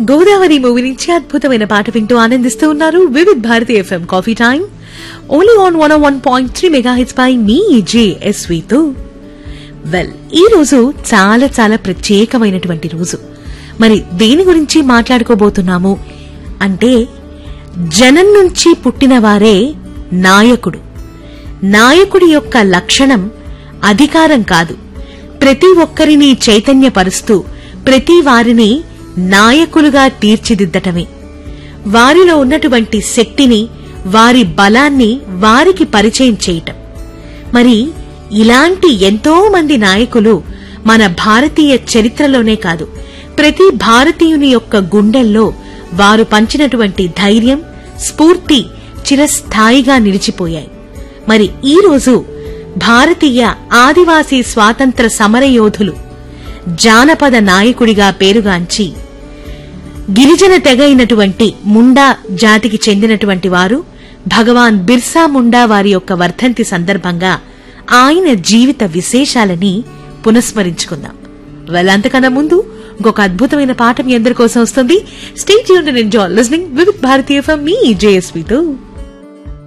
Godavari movie నుంచి అద్భుతమైన పాట వింటూ ఆనందిస్తూ ఉన్నారు Vividh Bharati FM coffee time only on one one point three mega hits పై మీ జేఎస్వితో వెల్ ఈ రోజు చాలా చాలా ప్రత్యేకమైనటువంటి రోజు మరి దేని గురించి మాట్లాడుకోబోతున్నాము అంటే జనం నుంచి పుట్టిన వారే నాయకుడు నాయకుడి యొక్క లక్షణం అధికారం కాదు ప్రతి ఒక్కరిని చైతన్యపరుస్తూ ప్రతి వారిని నాయకులుగా తీర్చిదిద్దటమే వారిలో ఉన్నటువంటి శక్తిని వారి బలాన్ని వారికి పరిచయం చేయటం మరి ఇలాంటి ఎంతో మంది నాయకులు మన భారతీయ చరిత్రలోనే కాదు ప్రతి భారతీయుని యొక్క గుండెల్లో వారు పంచినటువంటి ధైర్యం స్ఫూర్తి చిరస్థాయిగా నిలిచిపోయాయి మరి ఈ రోజు భారతీయ ఆదివాసీ స్వాతంత్ర సమరయోధులు జానపద నాయకుడిగా పేరుగాంచి గిరిజన తెగ అయినటువంటి ముండా జాతికి చెందినటువంటి వారు భగవాన్ బిర్సా ముండా వారి యొక్క వర్ధంతి సందర్భంగా ఆయన జీవిత విశేషాలని పునస్మరించుకుందాం వెల్ అంతకన్నా ముందు ఇంకొక అద్భుతమైన పాఠం మీ అందరి కోసం వస్తుంది స్టేట్ యూన్ enjoy listening Vividh Bharatiya for మీ జేఎస్వితో